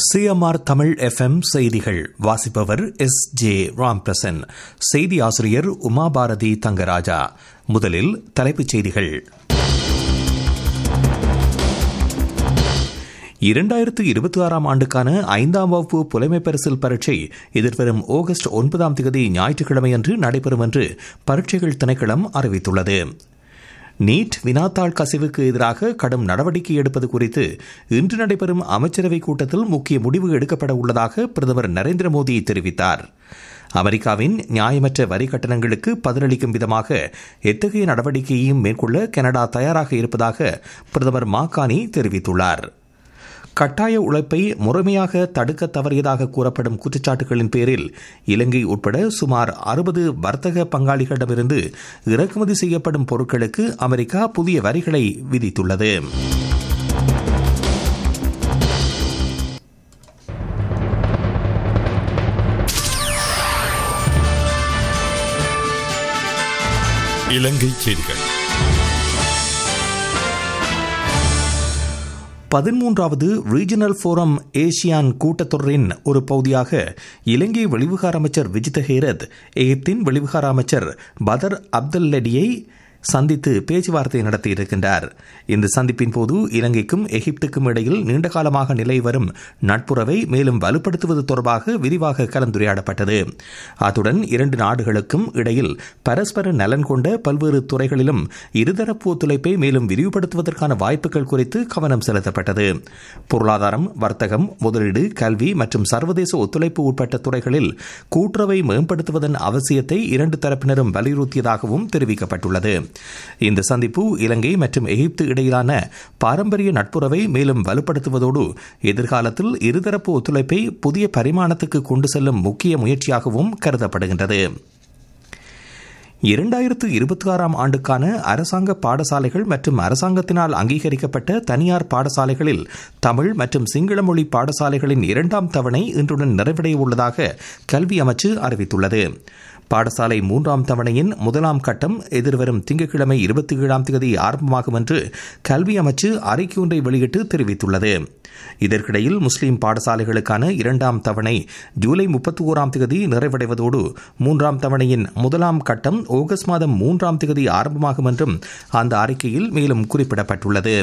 CMR Tamil FM செய்திகள் வாசிப்பவர் S J Ramprasan செய்தி ஆசிரியர் உமாபாரதி தங்கராஜா முதலில் தலைப்புச் செய்திகள் இரண்டாயிரத்து இருபத்தி ஆறாம் ஆண்டுக்கான ஐந்தாம் வகுப்பு புலைமை பரிசில் பரீட்சை எதிர்வரும் ஆகஸ்ட் ஒன்பதாம் தேதி ஞாயிற்றுக்கிழமையன்று நடைபெறும் என்று பரீட்சைகள் திணைக்களம் அறிவித்துள்ளது நீட் வினாத்தாள் கசிவுக்கு எதிராக கடும் நடவடிக்கை எடுப்பது குறித்து இன்று நடைபெறும் அமைச்சரவைக் கூட்டத்தில் முக்கிய முடிவு எடுக்கப்பட உள்ளதாக பிரதமர் நரேந்திர மோடி தெரிவித்தார் அமெரிக்காவின் நியாயமற்ற வரி கட்டணங்களுக்கு பதிலளிக்கும் விதமாக எத்தகைய நடவடிக்கையையும் மேற்கொள்ள கனடா தயாராக இருப்பதாக பிரதமர் மாகானி தெரிவித்துள்ளார் கட்டாய உழைப்பை முறைமையாக தடுக்க தவறியதாக கூறப்படும் குற்றச்சாட்டுகளின் பேரில் இலங்கை உட்பட சுமார் அறுபது வர்த்தக பங்காளிகளிடமிருந்து இறக்குமதி செய்யப்படும் பொருட்களுக்கு அமெரிக்கா புதிய வரிகளை விதித்துள்ளது இலங்கை செய்திகள் பதிமூன்றாவது ரீஜனல் ஃபோரம் ஏசியான் கூட்டத்தொடரின் ஒரு பகுதியாக இலங்கை வெளிவிகார அமைச்சர் விஜித ஹேரத் எகிப்தின் வெளிவிகார அமைச்சர் பதர் அப்தல்லடியை சந்தித்து பேச்சுவார்த்தை நடத்தியிருக்கின்றார் இந்த சந்திப்பின் போது இலங்கைக்கும் எகிப்துக்கும் இடையில் நீண்டகாலமாக நிலை வரும் நட்புறவை மேலும் வலுப்படுத்துவது தொடர்பாக விரிவாக கலந்துரையாடப்பட்டது அத்துடன் இரண்டு நாடுகளுக்கும் இடையில் பரஸ்பர நலன் கொண்ட பல்வேறு துறைகளிலும் இருதரப்பு ஒத்துழைப்பை மேலும் விரிவுபடுத்துவதற்கான வாய்ப்புகள் குறித்து கவனம் செலுத்தப்பட்டது பொருளாதாரம் வர்த்தகம் முதலீடு கல்வி மற்றும் சர்வதேச ஒத்துழைப்பு உட்பட்ட துறைகளில் கூட்டுறவை மேம்படுத்துவதன் அவசியத்தை இரண்டு தரப்பினரும் வலியுறுத்தியதாகவும் தெரிவிக்கப்பட்டுள்ளது இந்த சந்திப்பு இலங்கை மற்றும் எகிப்து இடையிலான பாரம்பரிய நட்புறவை மேலும் வலுப்படுத்துவதோடு எதிர்காலத்தில் இருதரப்பு ஒத்துழைப்பை புதிய பரிமாணத்துக்கு கொண்டு செல்லும் முக்கிய முயற்சியாகவும் கருதப்படுகின்றது இரண்டாயிரத்து இருபத்தி ஆறாம் ஆண்டுக்கான அரசாங்க பாடசாலைகள் மற்றும் அரசாங்கத்தினால் அங்கீகரிக்கப்பட்ட தனியார் பாடசாலைகளில் தமிழ் மற்றும் சிங்கள மொழி பாடசாலைகளின் இரண்டாம் தவணை இன்றுடன் நிறைவடைய உள்ளதாக கல்வி அமைச்சு அறிவித்துள்ளது பாடசாலை மூன்றாம் தவணையின் முதலாம் கட்டம் எதிர்வரும் திங்கட்கிழமை இருபத்தி ஏழாம் தேதி ஆரம்பமாகும் என்று கல்வி அமைச்சு அறிக்கை ஒன்றை வெளியிட்டு தெரிவித்துள்ளது இதற்கிடையில் முஸ்லீம் பாடசாலைகளுக்கான இரண்டாம் தவணை ஜூலை முப்பத்தி ஓராம் தேதி நிறைவடைவதோடு மூன்றாம் தவணையின் முதலாம் கட்டம் ஆகஸ்ட் மாதம் மூன்றாம் தேதி ஆரம்பமாகும் என்றும் அந்த அறிக்கையில் மேலும் குறிப்பிடப்பட்டுள்ளது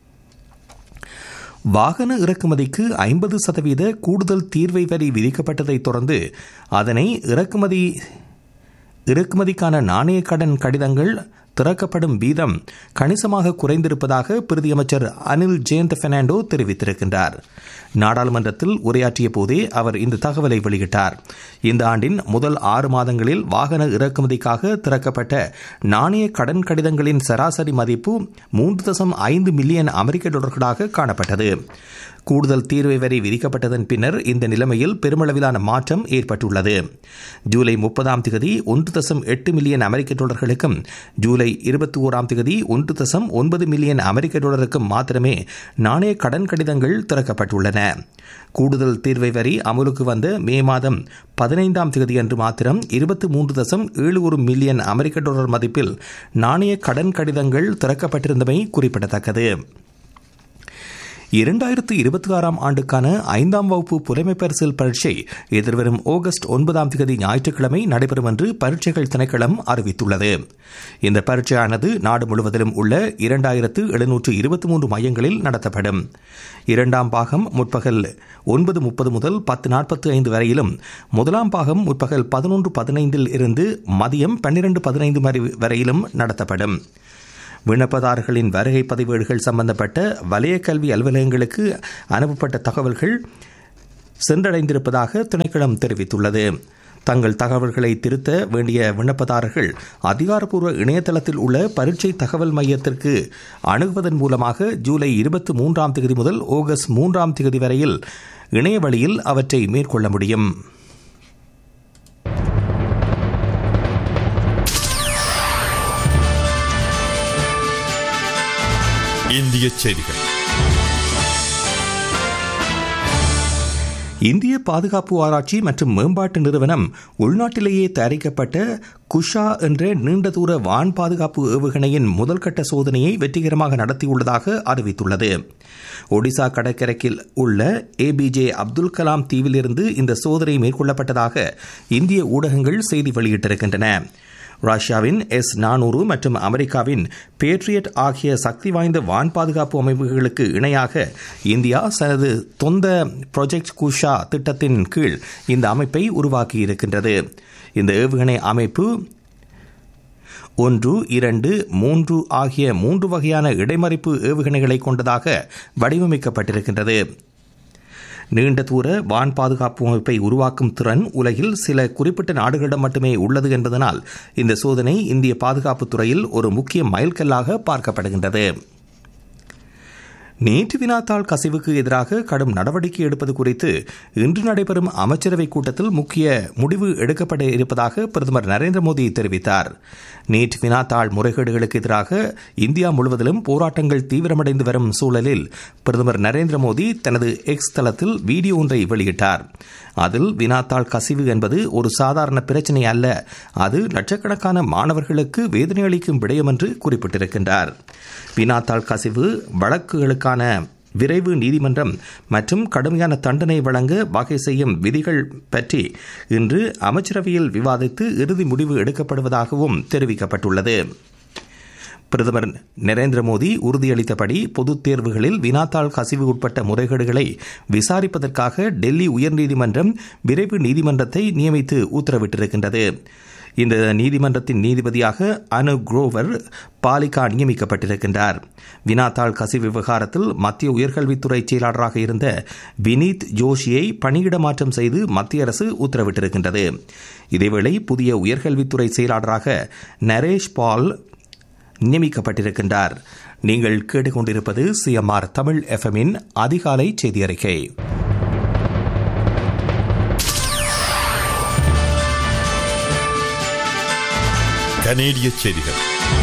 வாகன இறக்குமதிக்கு ஐம்பது சதவீத கூடுதல் தீர்வை வரி விதிக்கப்பட்டதைத் தொடர்ந்து அதனை இறக்குமதி இறக்குமதிக்கான நாணய கடன் கடிதங்கள் திறக்கப்படும் வீதம் கணிசமாக குறைந்திருப்பதாக பிரதி அமைச்சர் அனில் ஜெயந்த் பெர்னாண்டோ தெரிவித்திருக்கின்றார் நாடாளுமன்றத்தில் உரையாற்றிய போதே அவர் இந்த தகவலை வெளியிட்டார் இந்த ஆண்டின் முதல் ஆறு மாதங்களில் வாகன இறக்குமதிக்காக திறக்கப்பட்ட நாணய கடன் கடிதங்களின் சராசரி மதிப்பு மூன்று தசம் ஐந்து மில்லியன் அமெரிக்க டாலர்களாக காணப்பட்டது கூடுதல் தீர்வை வரி விதிக்கப்பட்டதன் பின்னர் இந்த நிலைமையில் பெருமளவிலான மாற்றம் ஏற்பட்டுள்ளது ஜூலை முப்பதாம் தேதி ஒன்று தசம் எட்டு மில்லியன் அமெரிக்க டாலர்களுக்கும் ஜூலை இருபத்தி ஓராம் தேதி ஒன்று தசம் ஒன்பது மில்லியன் அமெரிக்க டாலருக்கும் மாத்திரமே நாணய கடன் கடிதங்கள் திறக்கப்பட்டுள்ளன கூடுதல் தீர்வை வரி அமலுக்கு வந்த மே மாதம் பதினைந்தாம் தேதி அன்று மாத்திரம் இருபத்தி மூன்று தசம் ஏழு ஒரு மில்லியன் அமெரிக்க டாலர் மதிப்பில் நாணய கடன் கடிதங்கள் திறக்கப்பட்டிருந்தமை குறிப்பிடத்தக்கது இரண்டாயிரத்து இருபத்தி ஆறாம் ஆண்டுக்கான ஐந்தாம் வகுப்பு புலைமை பரிசில் பரீட்சை எதிர்வரும் ஆகஸ்ட் ஒன்பதாம் தேதி ஞாயிற்றுக்கிழமை நடைபெறும் என்று பரீட்சைகள் திணைக்களம் அறிவித்துள்ளது இந்த பரீட்சையானது நாடு முழுவதிலும் உள்ள இரண்டாயிரத்து எழுநூற்று இருபத்தி மூன்று மையங்களில் நடத்தப்படும் இரண்டாம் பாகம் முற்பகல் ஒன்பது முப்பது முதல் பத்து நாற்பத்தி ஐந்து வரையிலும் முதலாம் பாகம் முற்பகல் பதினொன்று பதினைந்தில் இருந்து மதியம் பன்னிரண்டு பதினைந்து வரையிலும் நடத்தப்படும் விண்ணப்பதாரர்களின் வருகை பதிவேடுகள் சம்பந்தப்பட்ட வலய கல்வி அலுவலகங்களுக்கு அனுப்பப்பட்ட தகவல்கள் சென்றடைந்திருப்பதாக திணைக்களம் தெரிவித்துள்ளது தங்கள் தகவல்களை திருத்த வேண்டிய விண்ணப்பதாரர்கள் அதிகாரப்பூர்வ இணையதளத்தில் உள்ள பரீட்சை தகவல் மையத்திற்கு அணுகுவதன் மூலமாக ஜூலை இருபத்தி மூன்றாம் தேதி முதல் ஆகஸ்ட் மூன்றாம் தேதி வரையில் இணைய வழியில் அவற்றை மேற்கொள்ள முடியும் இந்திய செய்திகள் இந்திய பாதுகாப்பு ஆராய்ச்சி மற்றும் மேம்பாட்டு நிறுவனம் உள்நாட்டிலேயே தயாரிக்கப்பட்ட குஷா என்ற நீண்ட தூர வான் பாதுகாப்பு ஏவுகணையின் முதல்கட்ட சோதனையை வெற்றிகரமாக நடத்தியுள்ளதாக அறிவித்துள்ளது ஒடிசா கடற்கரைக்கில் உள்ள ஏபிஜே அப்துல் கலாம் தீவிலிருந்து இந்த சோதனை மேற்கொள்ளப்பட்டதாக இந்திய ஊடகங்கள் செய்தி வெளியிட்டிருக்கின்றன ரஷ்யாவின் எஸ் நானூறு மற்றும் அமெரிக்காவின் பேட்ரியட் ஆகிய சக்தி வாய்ந்த வான் பாதுகாப்பு அமைப்புகளுக்கு இணையாக இந்தியா தனது சொந்த ப்ராஜெக்ட் குஷா திட்டத்தின் கீழ் இந்த அமைப்பை உருவாக்கியிருக்கின்றது இந்த ஏவுகணை அமைப்பு ஒன்று இரண்டு மூன்று ஆகிய மூன்று வகையான இடைமறிப்பு ஏவுகணைகளை கொண்டதாக வடிவமைக்கப்பட்டிருக்கின்றது நீண்ட தூர வான் பாதுகாப்பு அமைப்பை உருவாக்கும் திறன் உலகில் சில குறிப்பிட்ட நாடுகளிடம் மட்டுமே உள்ளது என்பதனால் இந்த சோதனை இந்திய பாதுகாப்பு துறையில் ஒரு முக்கிய மைல்கல்லாக பார்க்கப்படுகின்றது நேற்று வினாத்தாள் கசிவுக்கு எதிராக கடும் நடவடிக்கை எடுப்பது குறித்து இன்று நடைபெறும் அமைச்சரவை கூட்டத்தில் முக்கிய முடிவு எடுக்கப்பட இருப்பதாக பிரதமர் நரேந்திர மோடி தெரிவித்தார் நேற்று வினாத்தாள் முறைகேடுகளுக்கு எதிராக இந்தியா முழுவதிலும் போராட்டங்கள் தீவிரமடைந்து வரும் சூழலில் பிரதமர் நரேந்திர மோடி தனது எக்ஸ் தளத்தில் வீடியோ ஒன்றை வெளியிட்டார் அதில் வினாத்தாள் கசிவு என்பது ஒரு சாதாரண பிரச்சினை அல்ல அது லட்சக்கணக்கான மாணவர்களுக்கு வேதனை அளிக்கும் விடயம் என்று குறிப்பிட்டிருக்கின்றார் வினாத்தாள் கசிவு வழக்குகளுக்கான விரைவு நீதிமன்றம் மற்றும் கடுமையான தண்டனை வழங்க வகை செய்யும் விதிகள் பற்றி இன்று அமைச்சரவையில் விவாதித்து இறுதி முடிவு எடுக்கப்படுவதாகவும் தெரிவிக்கப்பட்டுள்ளது பிரதமர் நரேந்திர மோடி உறுதியளித்தபடி பொதுத் தேர்வுகளில் வினாத்தாள் கசிவு உட்பட்ட முறைகேடுகளை விசாரிப்பதற்காக டெல்லி உயர்நீதிமன்றம் விரைவு நீதிமன்றத்தை நியமித்து உத்தரவிட்டிருக்கின்றது இந்த நீதிமன்றத்தின் நீதிபதியாக அனு குரோவர் பாலிகா நியமிக்கப்பட்டிருக்கின்றார் வினாத்தாள் கசிவு விவகாரத்தில் மத்திய உயர்கல்வித்துறை செயலாளராக இருந்த வினீத் ஜோஷியை பணியிட மாற்றம் செய்து மத்திய அரசு உத்தரவிட்டிருக்கின்றது இதேவேளை புதிய உயர்கல்வித்துறை செயலாளராக நரேஷ் பால் நியமிக்கப்பட்டிருக்கின்றார் நீங்கள் கேட்டுக்கொண்டிருப்பது சிஎம்ஆர் தமிழ் எஃப்எம்மின் அதிகாலை செய்தி அறிக்கை கனேடிய செய்திகள்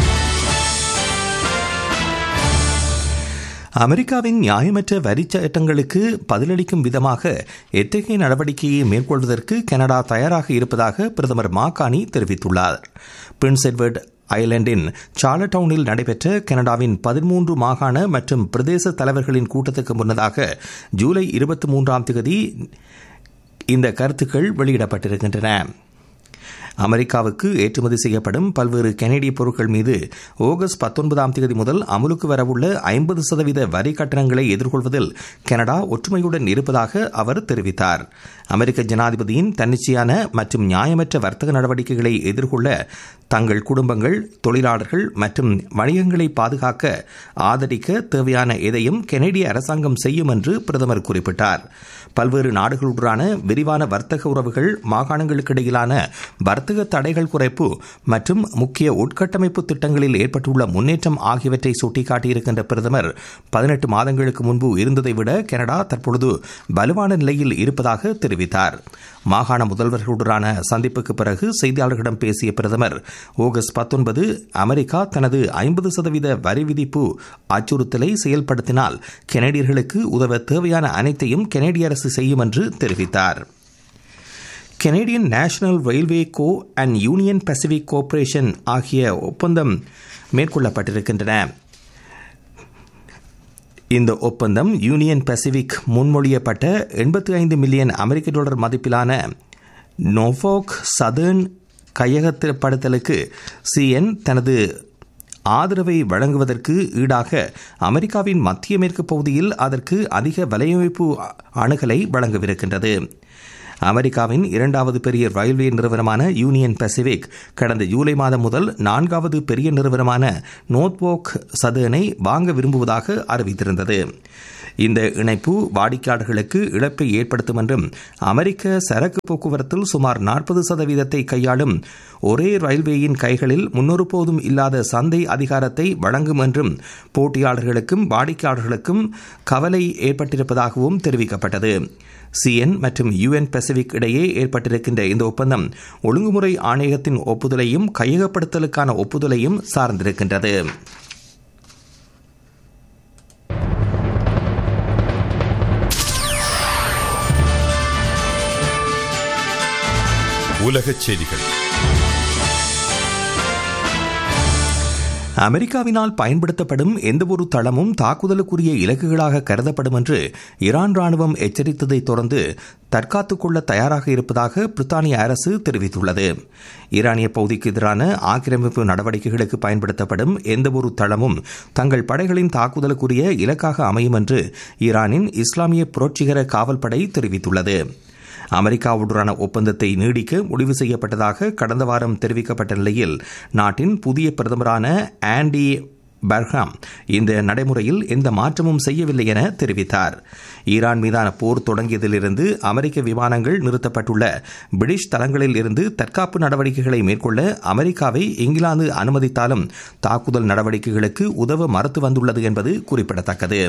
அமெரிக்காவின் நியாயமற்ற வரி சட்டங்களுக்கு பதிலளிக்கும் விதமாக எத்தகைய நடவடிக்கையை மேற்கொள்வதற்கு கனடா தயாராக இருப்பதாக பிரதமர் மாகாணி தெரிவித்துள்ளார் பிரின்ஸ் எட்வர்ட் ஐலண்டின் சார்லடவுனில் நடைபெற்ற கனடாவின் பதிமூன்று மாகாண மற்றும் பிரதேச தலைவர்களின் கூட்டத்துக்கு முன்னதாக ஜூலை இருபத்தி மூன்றாம் தேதி இந்த கருத்துக்கள் வெளியிடப்பட்டிருக்கின்றன அமெரிக்காவுக்கு ஏற்றுமதி செய்யப்படும் பல்வேறு கனேடிய பொருட்கள் மீது ஆகஸ்ட் பத்தொன்பதாம் தேதி முதல் அமலுக்கு வரவுள்ள ஐம்பது சதவீத வரி கட்டணங்களை எதிர்கொள்வதில் கனடா ஒற்றுமையுடன் இருப்பதாக அவர் தெரிவித்தார் அமெரிக்க ஜனாதிபதியின் தன்னிச்சையான மற்றும் நியாயமற்ற வர்த்தக நடவடிக்கைகளை எதிர்கொள்ள தங்கள் குடும்பங்கள் தொழிலாளர்கள் மற்றும் வணிகங்களை பாதுகாக்க ஆதரிக்க தேவையான எதையும் கெனடிய அரசாங்கம் செய்யும் என்று பிரதமர் குறிப்பிட்டார் பல்வேறு நாடுகளுடனான விரிவான வர்த்தக உறவுகள் மாகாணங்களுக்கு இடையிலான வர்த்தக தடைகள் குறைப்பு மற்றும் முக்கிய உட்கட்டமைப்பு திட்டங்களில் ஏற்பட்டுள்ள முன்னேற்றம் ஆகியவற்றை சுட்டிக்காட்டியிருக்கின்ற பிரதமர் பதினெட்டு மாதங்களுக்கு முன்பு இருந்ததை விட கனடா தற்பொழுது வலுவான நிலையில் இருப்பதாக தெரிவித்தார் மாகாண முதல்வர்களுடனான சந்திப்புக்கு பிறகு செய்தியாளர்களிடம் பேசிய பிரதமர் ஆகஸ்ட் பத்தொன்பது அமெரிக்கா தனது ஐம்பது சதவீத வரி விதிப்பு அச்சுறுத்தலை செயல்படுத்தினால் கெனடியர்களுக்கு உதவ தேவையான அனைத்தையும் கெனடிய அரசு செய்யும் என்று தெரிவித்தார் Canadian national railway co and union pacific corporation ஆகிய ஒப்பந்தம் மேற்கொள்ளப்பட்டிருக்கின்றன இந்த ஒப்பந்தம் யூனியன் பசிபிக் முன்மொழியப்பட்ட எண்பத்தி ஐந்து மில்லியன் அமெரிக்க டாலர் மதிப்பிலான நோவோக் சதர்ன் கையகப்படுத்தலுக்கு சிஎன் தனது ஆதரவை வழங்குவதற்கு ஈடாக அமெரிக்காவின் மத்திய மேற்கு பகுதியில் அதற்கு அதிக வலையமைப்பு அணுகலை வழங்கவிருக்கின்றது அமெரிக்காவின் இரண்டாவது பெரிய ரயில்வே நிறுவனமான யூனியன் பசிபிக் கடந்த ஜூலை மாதம் முதல் நான்காவது பெரிய நிறுவனமான நோர்த்வோக் சதனை வாங்க விரும்புவதாக அறிவித்திருந்தது இந்த இணைப்பு வாடிக்கையாளர்களுக்கு இழப்பை ஏற்படுத்தும் என்றும் அமெரிக்க சரக்கு போக்குவரத்தில் சுமார் நாற்பது சதவீதத்தை கையாளும் ஒரே ரயில்வேயின் கைகளில் முன்னொருபோதும் இல்லாத சந்தை அதிகாரத்தை வழங்கும் என்றும் போட்டியாளர்களுக்கும் வாடிக்கையாளர்களுக்கும் கவலை ஏற்பட்டிருப்பதாகவும் தெரிவிக்கப்பட்டது சிஎன் மற்றும் யுஎன் பசிபிக் இடையே ஏற்பட்டிருக்கின்ற இந்த ஒப்பந்தம் ஒழுங்குமுறை ஆணையகத்தின் ஒப்புதலையும் கையகப்படுத்தலுக்கான ஒப்புதலையும் சார்ந்திருக்கின்றது உலகச் செய்திகள் அமெரிக்காவினால் பயன்படுத்தப்படும் எந்தவொரு தளமும் தாக்குதலுக்குரிய இலக்குகளாக கருதப்படும் என்று ஈரான் ராணுவம் எச்சரித்ததை தொடர்ந்து தற்காத்துக் கொள்ள தயாராக இருப்பதாக பிரித்தானிய அரசு தெரிவித்துள்ளது ஈரானிய பகுதிக்கு எதிரான ஆக்கிரமிப்பு நடவடிக்கைகளுக்கு பயன்படுத்தப்படும் எந்தவொரு தளமும் தங்கள் படைகளின் தாக்குதலுக்குரிய இலக்காக அமையும் என்று ஈரானின் இஸ்லாமிய புரட்சிகர காவல்படை தெரிவித்துள்ளது அமெரிக்காவுடனான ஒப்பந்தத்தை நீடிக்க முடிவு செய்யப்பட்டதாக கடந்த வாரம் தெரிவிக்கப்பட்ட நிலையில் நாட்டின் புதிய பிரதமரான ஆண்டி பர்ஹாம் இந்த நடைமுறையில் எந்த மாற்றமும் செய்யவில்லை என தெரிவித்தார் ஈரான் மீதான போர் தொடங்கியதிலிருந்து அமெரிக்க விமானங்கள் நிறுத்தப்பட்டுள்ள பிரிட்டிஷ் தளங்களில் இருந்து தற்காப்பு நடவடிக்கைகளை மேற்கொள்ள அமெரிக்காவை இங்கிலாந்து அனுமதித்தாலும் தாக்குதல் நடவடிக்கைகளுக்கு உதவ மறுத்து வந்துள்ளது என்பது குறிப்பிடத்தக்கது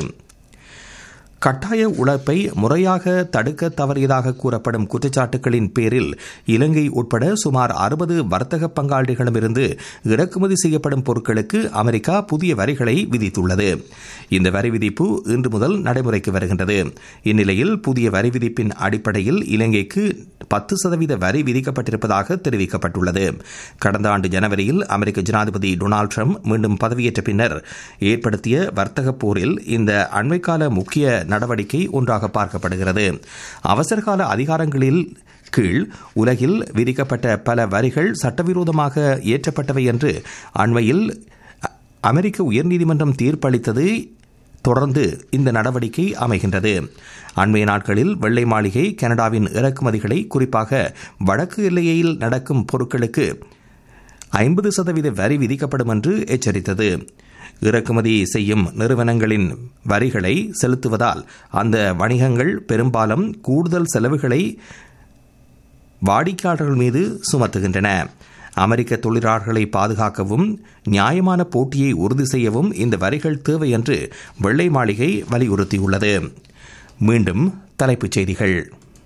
கட்டாய உழைப்பை முறையாக தடுக்க தவறியதாக கூறப்படும் குற்றச்சாட்டுகளின் பேரில் இலங்கை உட்பட சுமார் அறுபது வர்த்தக பங்காளிகளிடமிருந்து இறக்குமதி செய்யப்படும் பொருட்களுக்கு அமெரிக்கா புதிய வரிகளை விதித்துள்ளது இந்த வரி விதிப்பு இன்று முதல் நடைமுறைக்கு வருகின்றது இந்நிலையில் புதிய வரி விதிப்பின் அடிப்படையில் இலங்கைக்கு பத்து சதவீத வரி விதிக்கப்பட்டிருப்பதாக தெரிவிக்கப்பட்டுள்ளது கடந்த ஆண்டு ஜனவரியில் அமெரிக்க ஜனாதிபதி டொனால்டு ட்ரம்ப் மீண்டும் பதவியேற்ற பின்னர் ஏற்படுத்திய வர்த்தக போரில் இந்த அண்மைக்கால முக்கிய நடவடிக்கை ஒன்றாக பார்க்கப்படுகிறது அவசரகால அதிகாரங்களில் கீழ் உலகில் விதிக்கப்பட்ட பல வரிகள் சட்டவிரோதமாக ஏற்றப்பட்டவை என்று அண்மையில் அமெரிக்க உயர்நீதிமன்றம் தீர்ப்பளித்தது தொடர்ந்து இந்த நடவடிக்கை அமைகின்றது அண்மைய நாட்களில் வெள்ளை மாளிகை கனடாவின் இறக்குமதிகளை குறிப்பாக வடக்கு எல்லையில் நடக்கும் பொருட்களுக்கு ஐம்பது சதவீத வரி விதிக்கப்படும் என்று எச்சரித்தது இறக்குமதி செய்யும் நிறுவனங்களின் வரிகளை செலுத்துவதால் அந்த வணிகங்கள் பெரும்பாலும் கூடுதல் செலவுகளை வாடிக்கையாளர்கள் மீது சுமத்துகின்றன அமெரிக்க தொழிலாளர்களை பாதுகாக்கவும் நியாயமான போட்டியை உறுதி செய்யவும் இந்த வரிகள் தேவை என்று வெள்ளை மாளிகை வலியுறுத்தியுள்ளது மீண்டும் தலைப்புச் செய்திகள்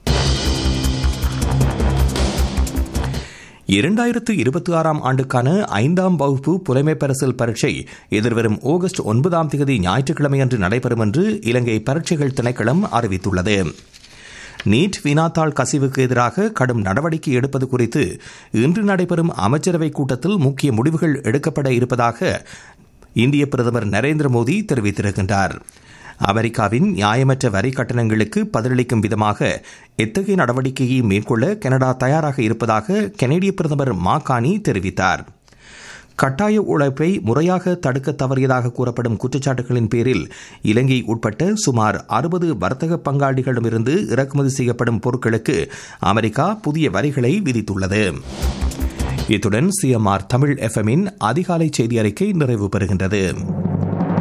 இரண்டாயிரத்து இருபத்தி ஆறாம் ஆண்டுக்கான ஐந்தாம் வகுப்பு புலமை பரிசில் பரீட்சை எதிர்வரும் ஆகஸ்ட் ஒன்பதாம் தேதி ஞாயிற்றுக்கிழமையன்று நடைபெறும் என்று இலங்கை பரீட்சைகள் திணைக்களம் அறிவித்துள்ளது நீட் வினாத்தாள் கசிவுக்கு எதிராக கடும் நடவடிக்கை எடுப்பது குறித்து இன்று நடைபெறும் அமைச்சரவை கூட்டத்தில் முக்கிய முடிவுகள் எடுக்கப்பட இருப்பதாக இந்திய பிரதமர் நரேந்திர மோடி தெரிவித்திருக்கின்றார் அமெரிக்காவின் நியாயமற்ற வரி கட்டணங்களுக்கு பதிலளிக்கும் விதமாக எத்தகைய நடவடிக்கையை மேற்கொள்ள கனடா தயாராக இருப்பதாக கனேடிய பிரதமர் மாகாணி தெரிவித்தார் கட்டாய உழைப்பை முறையாக தடுக்க தவறியதாக கூறப்படும் குற்றச்சாட்டுகளின் பேரில் இலங்கை உட்பட்ட சுமார் அறுபது வர்த்தக பங்காளிகளிடமிருந்து இறக்குமதி செய்யப்படும் பொருட்களுக்கு அமெரிக்கா புதிய வரிகளை விதித்துள்ளது இத்துடன் சிஎம்ஆர் தமிழ் எஃப்எம்மின் அதிகாலை செய்தி அறிக்கை நிறைவு பெறுகின்றது